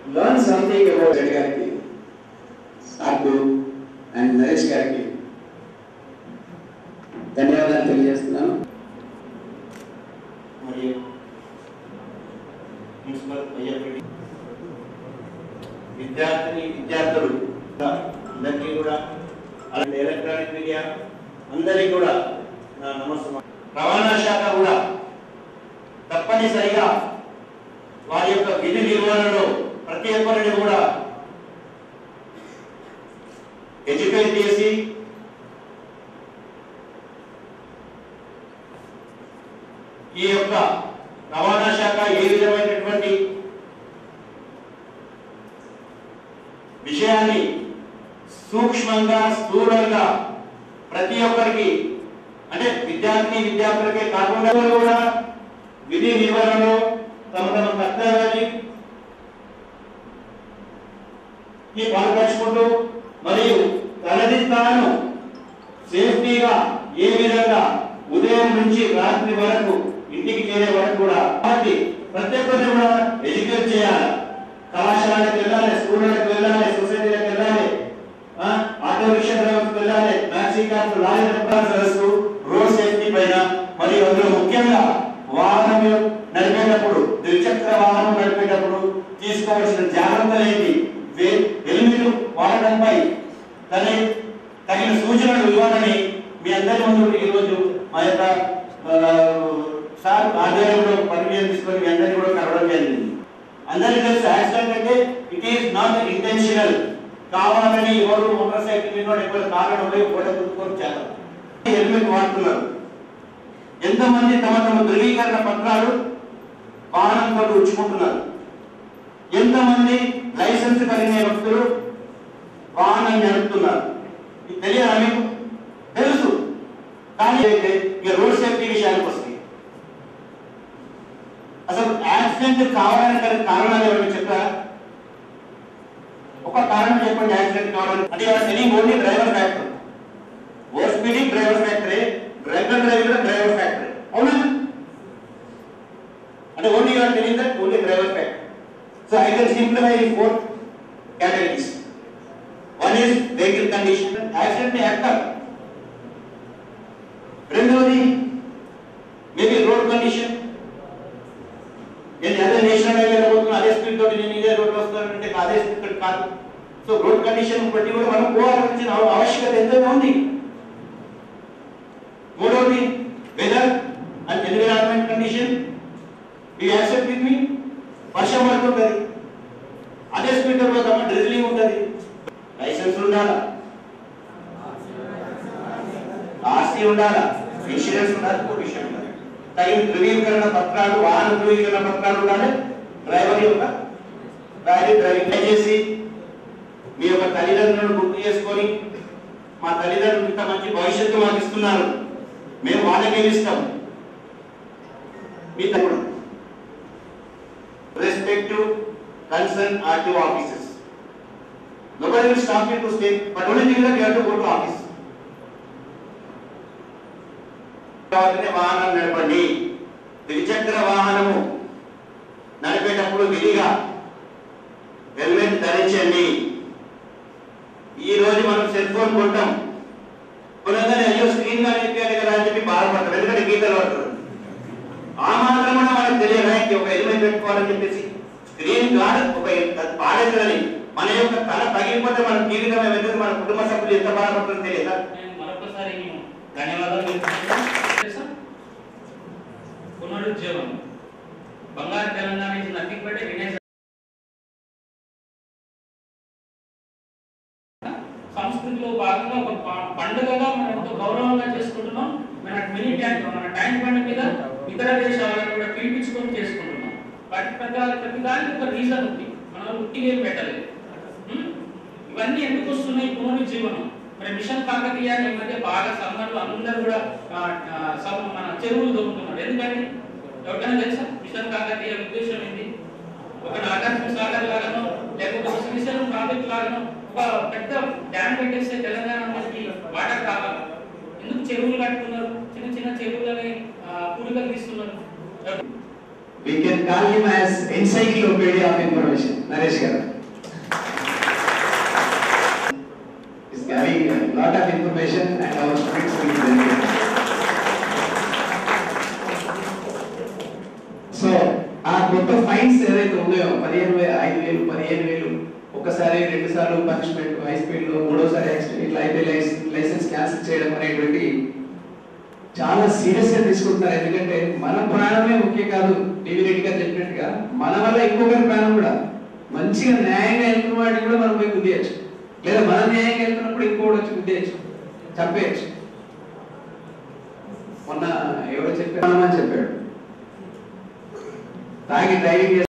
Learn something about Reddy గారికి సాకు and Naresh గారికి ధన్యవాదాలు తెలియజేస్తున్నాను మరియు ప్రిన్సిపల్ అయ్యప్పటి విద్యార్థిని విద్యార్థులు అందరికీ కూడా అలాంటి ఎలక్ట్రానిక్ మీడియా అందరికీ కూడా నా నమస్కారం రవాణా శాఖ కూడా తప్పనిసరిగా వారి యొక్క విధి నిర్వహణలో ప్రతి ఒక్కరిని కూడా ఎడ్యుకేట్ చేసి ఈ యొక్క రవాణా శాఖ ఏ విధమైనటువంటి విషయాన్ని సూక్ష్మంగా స్థూలంగా ప్రతి ఒక్కరికి అంటే విద్యార్థి విద్యార్థులకే కాకుండా కూడా విధి నిర్వహణలో తమ తమ కర్తవ్యాన్ని ఈ పాల్పంచుకుంటూ మరియు తనది తాను సేఫ్టీగా ఏ విధంగా ఉదయం నుంచి రాత్రి వరకు ఇంటికి చేరే వరకు కూడా కాబట్టి ప్రతి ఒక్కరిని కూడా ఎడ్యుకేట్ చేయాలి కళాశాలకు వెళ్ళాలి స్కూళ్ళకి వెళ్ళాలి సొసైటీలకు వెళ్ళాలి ఆ, ఆటో రిక్షా డ్రైవర్కి వెళ్ళాలి మ్యాక్సీ క్యాబ్ లారీ సదస్సు రోడ్ సేఫ్టీ పైన మరియు అందులో ముఖ్యంగా వాహనం నడిపేటప్పుడు ద్విచక్ర వాహనం నడిపేటప్పుడు తీసుకోవాల్సిన జాగ్రత్తలు ఏంటి వే- హెల్మెట్ వాడడంపై తన తగిన సూచనలు ఇవ్వాలని మీ అందరి ముందు ఈరోజు మా యొక్క ఆ, సార్ ఆధ్వర్యంలో పర్మిషన్ తీసుకొని మీ అందరినీ కూడా కలవడం జరిగింది అందరికీ తెలుసు యాక్సిడెంట్ అంటే ఇట్ ఈస్ నాట్ ఇంటెన్షనల్ కావాలని ఎవరు మోటార్ సైకిల్ మీద ఎక్కువ కారణం పోయి గోడ కుట్టుకొని చేస్తారు హెల్మెట్ వాడుతున్నారు ఎంతమంది తమ తమ ధృవీకరణ పత్రాలు వాహనంతో ఉంచుకుంటున్నారు ఎంతమంది లైసెన్స్ కలిగిన వ్యక్తులు వాహనం నడుపుతున్నారు ఇది తెలియదా మీకు తెలుసు కానీ అయితే ఇక రోడ్ సేఫ్టీ విషయానికి వస్తుంది అసలు యాక్సిడెంట్ కావడానికి గల కారణాలు ఏమైనా చెప్పారా ఒక కారణం చెప్పండి యాక్సిడెంట్ కావడానికి అంటే ఎవరు తెలియని only driver factor over speeding driver factory driver driver driver factory అవునా అంటే ఓన్లీ ఎవరు తెలియదు only driver factory so I can simplify in four categories one is vehicle condition accident factor రెండవది మేబీ రోడ్ కండిషన్ నేను అదే national highway పోతున్నా అదే speed తోటి నేను ఇదే రోడ్ వస్తానంటే అదే స్పీడ్ కాదు సో రోడ్ కండిషన్ బట్టి కూడా మనం పోవాల్సిన అవ- ఆవశ్యకత ఎంతైనా ఉంది మూడవది వెదర్ అండ్ ఎన్విరాన్మెంట్ కండిషన్ ఈ యాక్సెప్ట్ విత్ మీ వర్షం పడుతుంటది అదే స్పీడ్ పోతామా డ్రిజిలింగ్ ఉంటుంది లైసెన్స్ ఉండాలా ఆస్తి ఉండాలా ఇన్సూరెన్స్ ఉండాలి పొల్యూషన్ ఉండాలి తగిన ధృవీకరణ పత్రాలు వాహన ధృవీకరణ పత్రాలు ఉండాలి డ్రైవర్ యొక్క డ్రైవింగ్ డ్రైవింగ్ దయచేసి మీ యొక్క తల్లిదండ్రులను గుర్తు చేసుకొని మా తల్లిదండ్రులు ఇంత మంచి భవిష్యత్తు మాకు ఇస్తున్నారు మేము వాళ్ళకే ఇస్తాం మీ తమ్ముడు respective concerned RTO offices. Nobody will stop you to stay, but only thing that you have to go to office. తర్వాతనే వాహనం నడపండి ద్విచక్ర వాహనము నడిపేటప్పుడు విధిగా హెల్మెట్ ధరించండి ఈ రోజు మనం సెల్ ఫోన్ కొంటాం కొనగానే అయ్యో స్క్రీన్ గా నేర్పాలి కదా అని చెప్పి బాధపడతాం ఎందుకంటే గీతలు పడతారు ఆ మాత్రం కూడా మనకు తెలియదు ఆయనకి ఒక హెల్మెట్ పెట్టుకోవాలని చెప్పేసి స్క్రీన్ గార్డ్ ఒక అది పాడేదని మన యొక్క తల తగిలిపోతే మన జీవితం ఎందుకు మన కుటుంబ సభ్యులు ఎంత బాధపడుతుందో తెలియదా నేను మరొకసారి నేను ధన్యవాదాలు తెలుపుతున్నాను. తెలుసా? పునరుజ్జీవం బంగారు తెలంగాణ ఇస్ నథింగ్ బట్ వినేజ్ సంస్కృతిలో భాగంగా ఒక ప- పండుగగా మనం ఎంతో గౌరవంగా చేసుకుంటున్నాం మన మినీ ట్యాంక్ మన ట్యాంక్ బండ్ మీద ఇతర దేశాలను కూడా పిలిపించుకొని చేసుకుంటున్నాం వాటి ప్రతి ప్రతి దానికి ఒక రీజన్ ఉంది మనం ఉట్టిగా ఏం పెట్టలేదు ఉం? ఇవన్నీ ఎందుకు వస్తున్నాయి పునరుజ్జీవనం మరి మిషన్ కాకతీయ ఈ మధ్య బాగా సమ్మర్లు అందరూ కూడా ఆ, ఆ, సమ- మన చెరువులు దొరుకుతున్నారు ఎందుకని ఎవరికైనా తెలుసా మిషన్ కాకతీయ ఉద్దేశం ఏంటి ఒక నాగార్జున సాగర్ లాగానో లేకపోతే ఒక శ్రీశైలం ప్రాజెక్ట్ లాగానో ఒక పెద్ద డ్యామ్ పెట్టేస్తే తెలంగాణ మనకి వాటర్ కావాలి ఎందుకు చెరువులు కట్టుకున్నారు చిన్న చిన్న చెరువులని పూడికలు తీస్తున్నారు We can call him as encyclopedia of information. Naresh garu. He's having a lot of information and our students will benefit. So ఆ కొత్త ఫైన్స్ ఏదైతే ఉన్నాయో పదిహేను వేలు ఐదు వేలు పదిహేను వేలు ఒకసారి రెండు సార్లు పనిష్మెంట్ హై స్పీడ్ లో మూడోసారి యాక్సిడెంట్ ఇట్లా అయితే లైసెన్స్ క్యాన్సిల్ చేయడం అనేటువంటి చాలా సీరియస్ గా తీసుకుంటున్నారు ఎందుకంటే మన ప్రాణమే ముఖ్యం కాదు టీవీ రెడ్డి గారు చెప్పినట్టుగా మన వల్ల ఇంకొకరి ప్రాణం కూడా మంచిగా న్యాయంగా వెళ్తున్న వాడిని కూడా మనం పోయి గుద్దేయచ్చు లేదా మన న్యాయంగా వెళ్తున్నప్పుడు ఇంకోటి వచ్చి గుద్దేయచ్చు చంపేయచ్చు మొన్న ఎవరో చెప్పారు అని చెప్పాడు తాగి డ్రైవింగ్